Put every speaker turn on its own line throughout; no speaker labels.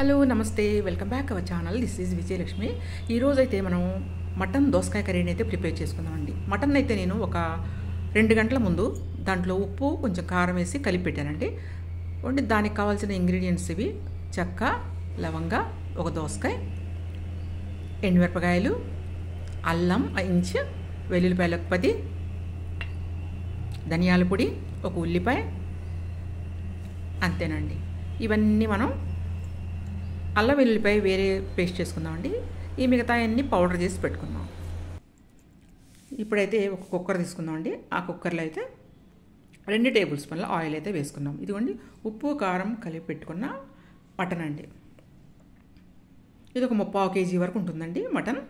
hello నమస్తే welcome back our channel this is Vijayalakshmi ఈరోజు అయితే మనం మటన్ దోసకాయ కర్రీని అయితే ప్రిపేర్ చేసుకుందామండి మటన్ అయితే నేను ఒక రెండు గంటల ముందు దాంట్లో ఉప్పు కొంచెం కారం వేసి కలిపి పెట్టానండి వండి దానికి కావాల్సిన ఇంగ్రీడియంట్స్ ఇవి చెక్క లవంగ ఒక దోసకాయ ఎండుమిరపకాయలు అల్లం ఇంచ్ వెల్లుల్లిపాయలు ఒక పది ధనియాల పొడి ఒక ఉల్లిపాయ అంతేనండి ఇవన్నీ మనం అల్లం వెల్లుల్లిపాయ వేరే పేస్ట్ చేసుకుందామండి ఈ మిగతా అన్నీ పౌడర్ చేసి పెట్టుకుందాం ఇప్పుడైతే ఒక కుక్కర్ తీసుకుందామండి ఆ కుక్కర్లో అయితే రెండు టేబుల్ స్పూన్ల ఆయిల్ అయితే వేసుకుందాం ఇదిగోండి ఉప్పు కారం కలిపి పెట్టుకున్న మటన్ అండి ఇది ఒక ముప్పావు కేజీ వరకు ఉంటుందండి మటన్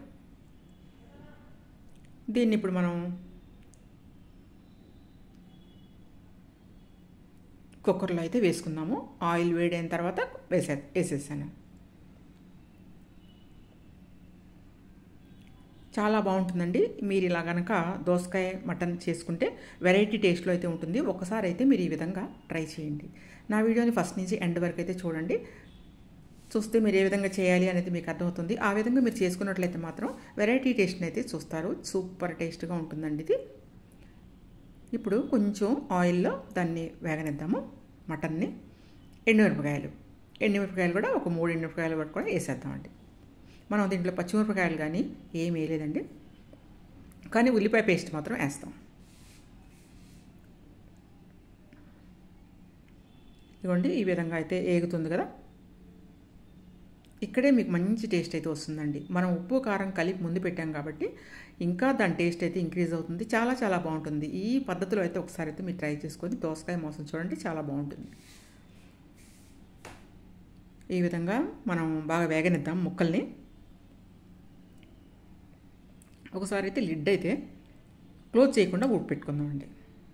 దీన్ని ఇప్పుడు మనం కుక్కర్లో అయితే వేసుకుందాము ఆయిల్ వేడైన తర్వాత వేసే వేసేసాను చాలా బాగుంటుందండి మీరు ఇలా కనుక దోసకాయ మటన్ చేసుకుంటే వెరైటీ టేస్ట్లో అయితే ఉంటుంది ఒకసారి అయితే మీరు ఈ విధంగా ట్రై చేయండి నా వీడియోని ఫస్ట్ నుంచి ఎండ్ వరకు అయితే చూడండి చూస్తే మీరు ఏ విధంగా చేయాలి అనేది మీకు అర్థమవుతుంది ఆ విధంగా మీరు చేసుకున్నట్లయితే మాత్రం వెరైటీ టేస్ట్ని అయితే చూస్తారు సూపర్ టేస్ట్గా ఉంటుందండి ఇది ఇప్పుడు కొంచెం ఆయిల్లో దాన్ని వేగనిద్దాము మటన్ని ఎండుమిరపకాయలు ఎండుమిరపకాయలు కూడా ఒక మూడు ఎండుమిరపకాయలు వరకు కూడా వేసేద్దామండి మనం దీంట్లో పచ్చిమిరపకాయలు కానీ ఏం వేయలేదండి కానీ ఉల్లిపాయ పేస్ట్ మాత్రం వేస్తాం ఇదిగోండి ఈ విధంగా అయితే ఏగుతుంది కదా ఇక్కడే మీకు మంచి టేస్ట్ అయితే వస్తుందండి మనం ఉప్పు కారం కలిపి ముందు పెట్టాం కాబట్టి ఇంకా దాని టేస్ట్ అయితే ఇంక్రీజ్ అవుతుంది చాలా చాలా బాగుంటుంది ఈ పద్ధతిలో అయితే ఒకసారి అయితే మీరు ట్రై చేసుకొని దోసకాయ మోసం చూడండి చాలా బాగుంటుంది ఈ విధంగా మనం బాగా వేగనిద్దాం ముక్కల్ని ఒకసారి అయితే లిడ్ అయితే క్లోజ్ చేయకుండా ఉప్పు పెట్టుకుందామండి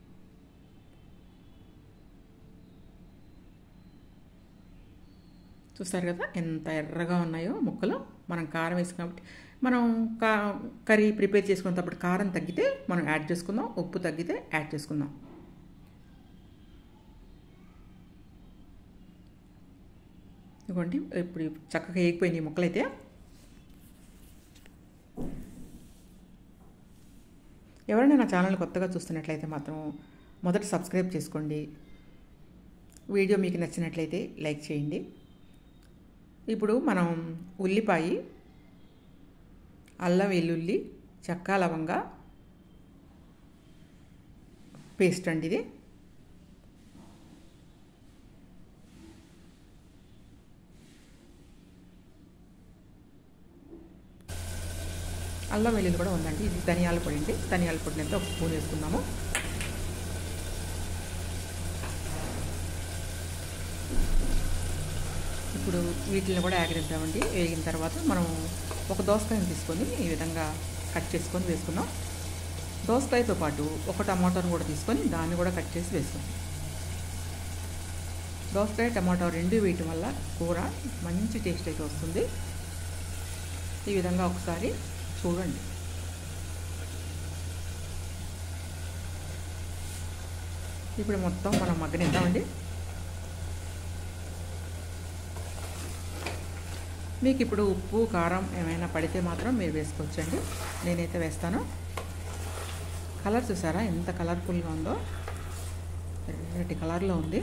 చూస్తారు కదా ఎంత ఎర్రగా ఉన్నాయో ముక్కలు మనం కారం వేసాం కాబట్టి మనం కా కర్రీ ప్రిపేర్ చేసుకునేటప్పుడు కారం తగ్గితే మనం యాడ్ చేసుకుందాం ఉప్పు తగ్గితే యాడ్ చేసుకుందాం ఇదిగోండి ఇప్పుడు చక్కగా వేగిపోయినాయి ముక్కలైతే ఎవరైనా నా ఛానల్ కొత్తగా చూస్తున్నట్లయితే మాత్రం మొదట సబ్స్క్రైబ్ చేసుకోండి వీడియో మీకు నచ్చినట్లయితే లైక్ చేయండి ఇప్పుడు మనం ఉల్లిపాయ అల్లం వెల్లుల్లి చెక్క లవంగ పేస్ట్ అండి ఇది అల్లం వెల్లుల్లి కూడా ఉందండి ఇది ధనియాల పొడి అండి ధనియాల పొడిని అయితే ఒక స్పూన్ వేసుకుందాము ఇప్పుడు వీటిని కూడా యాగనిద్దామండి వేగిన తర్వాత మనం ఒక దోసకాయని తీసుకొని ఈ విధంగా కట్ చేసుకొని వేసుకుందాం దోసకాయతో పాటు ఒక టమాటాను కూడా తీసుకొని దాన్ని కూడా కట్ చేసి వేసుకుందాం దోసకాయ టమాటా రెండు వేయటం వల్ల కూర మంచి టేస్ట్ అయితే వస్తుంది ఈ విధంగా ఒకసారి చూడండి ఇప్పుడు మొత్తం మనం మగ్గనిద్దామండి మీకు ఇప్పుడు ఉప్పు కారం ఏమైనా పడితే మాత్రం మీరు వేసుకోవచ్చండి నేనైతే వేస్తాను కలర్ చూసారా ఎంత కలర్ఫుల్గా ఉందో ఎర్రటి కలర్లో ఉంది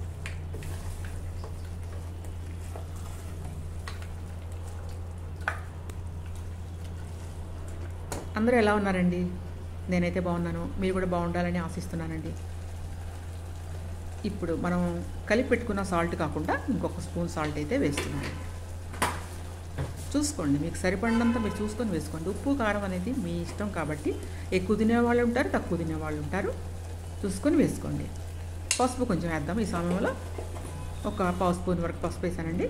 అందరూ ఎలా ఉన్నారండి నేనైతే బాగున్నాను మీరు కూడా బాగుండాలని ఆశిస్తున్నానండి ఇప్పుడు మనం కలిపి పెట్టుకున్న సాల్ట్ కాకుండా ఇంకొక స్పూన్ సాల్ట్ అయితే వేస్తున్నాను చూసుకోండి మీకు సరిపడినంత మీరు చూసుకొని వేసుకోండి ఉప్పు కారం అనేది మీ ఇష్టం కాబట్టి ఎక్కువ తినేవాళ్ళు ఉంటారు తక్కువ తినేవాళ్ళు ఉంటారు చూసుకొని వేసుకోండి పసుపు కొంచెం వేద్దాం ఈ సమయంలో ఒక పావు స్పూన్ వరకు పసుపు వేసానండి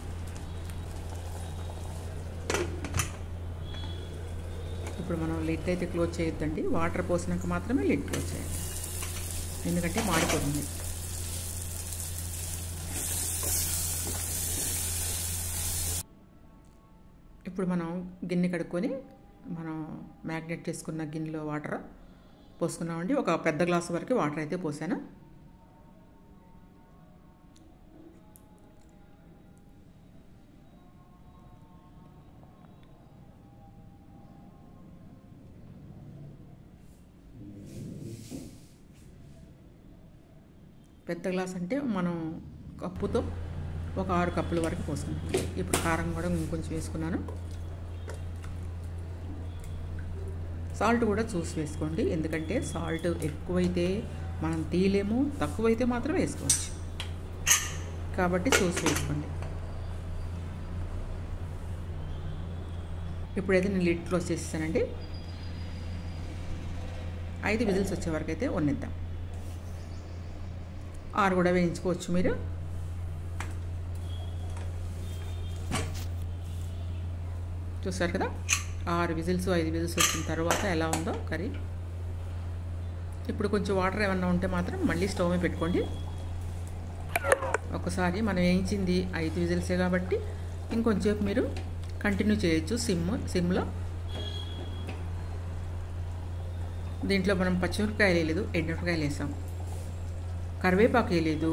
ఇప్పుడు మనం లిడ్ అయితే క్లోజ్ చేయొద్దండి వాటర్ పోసినాక మాత్రమే లిడ్ క్లోజ్ చేయాలి ఎందుకంటే మాడిపోతుంది ఇప్పుడు మనం గిన్నె కడుక్కొని మనం మ్యాగ్నెట్ చేసుకున్న గిన్నెలో వాటర్ పోసుకున్నామండి ఒక పెద్ద గ్లాసు వరకు వాటర్ అయితే పోసాను పెద్ద గ్లాస్ అంటే మనం కప్పుతో ఒక ఆరు కప్పుల వరకు పోసుకుంటాం ఇప్పుడు కారం కూడా ఇంకొంచెం వేసుకున్నాను సాల్ట్ కూడా చూసి వేసుకోండి ఎందుకంటే సాల్ట్ ఎక్కువైతే మనం తీయలేము తక్కువైతే మాత్రం వేసుకోవచ్చు కాబట్టి చూసి వేసుకోండి ఇప్పుడైతే నేను లిడ్ క్లోజ్ చేసేసానండి ఐదు విజిల్స్ వచ్చే వరకు అయితే వండిద్దాం ఆరు కూడా వేయించుకోవచ్చు మీరు చూసారు కదా ఆరు విజిల్స్ ఐదు విజిల్స్ వచ్చిన తర్వాత ఎలా ఉందో కర్రీ ఇప్పుడు కొంచెం వాటర్ ఏమన్నా ఉంటే మాత్రం మళ్ళీ స్టవ్ మీద పెట్టుకోండి ఒకసారి మనం వేయించింది ఐదు విజిల్సే కాబట్టి ఇంకొంచెంసేపు మీరు కంటిన్యూ చేయొచ్చు సిమ్ సిమ్లో దీంట్లో మనం పచ్చిమిరపకాయలు వేయలేదు ఎండుమిరపకాయలు వేసాం కరివేపాకు వేయలేదు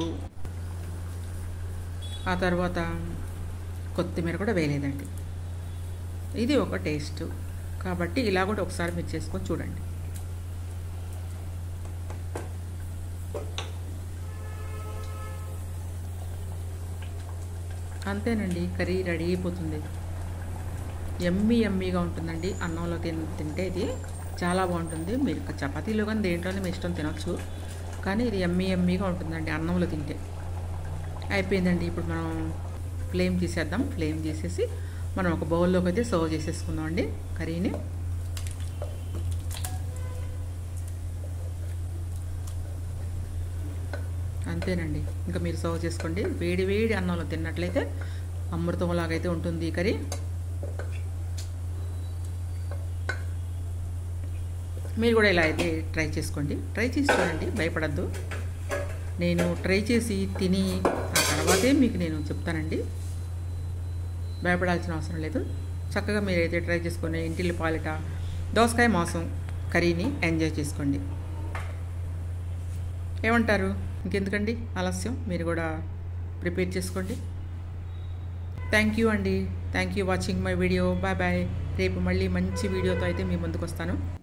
ఆ తర్వాత కొత్తిమీర కూడా వేయలేదండి ఇది ఒక టేస్ట్ కాబట్టి ఇలా కూడా ఒకసారి మీరు చేసుకొని చూడండి అంతేనండి కర్రీ రెడీ అయిపోతుంది ఎమ్మీ ఎమ్మీగా ఉంటుందండి అన్నంలో తిన్ తింటే ఇది చాలా బాగుంటుంది మీరు చపాతీలో కానీ దేంట్లోనే మీ ఇష్టం తినొచ్చు కానీ ఇది ఎమ్మీ ఎమ్మీగా ఉంటుందండి అన్నంలో తింటే అయిపోయిందండి ఇప్పుడు మనం ఫ్లేమ్ తీసేద్దాం ఫ్లేమ్ తీసేసి మనం ఒక బౌల్లోకి అయితే సర్వ్ చేసేసుకుందాం అండి కర్రీని అంతేనండి ఇంకా మీరు సర్వ్ చేసుకోండి వేడి వేడి అన్నంలో తిన్నట్లయితే అమృతంలాగైతే ఉంటుంది ఈ కర్రీ మీరు కూడా ఇలా అయితే ట్రై చేసుకోండి ట్రై చేసి చూడండి భయపడద్దు నేను ట్రై చేసి తిని ఆ తర్వాతే మీకు నేను చెప్తానండి భయపడాల్సిన అవసరం లేదు చక్కగా మీరైతే ట్రై చేసుకొని ఇంటిల్లి పాలిట దోసకాయ మాంసం కర్రీని ఎంజాయ్ చేసుకోండి ఏమంటారు ఇంకెందుకండి ఆలస్యం మీరు కూడా ప్రిపేర్ చేసుకోండి థ్యాంక్ యూ అండి thank you watching my video bye bye రేపు మళ్ళీ మంచి వీడియోతో అయితే మీ ముందుకు వస్తాను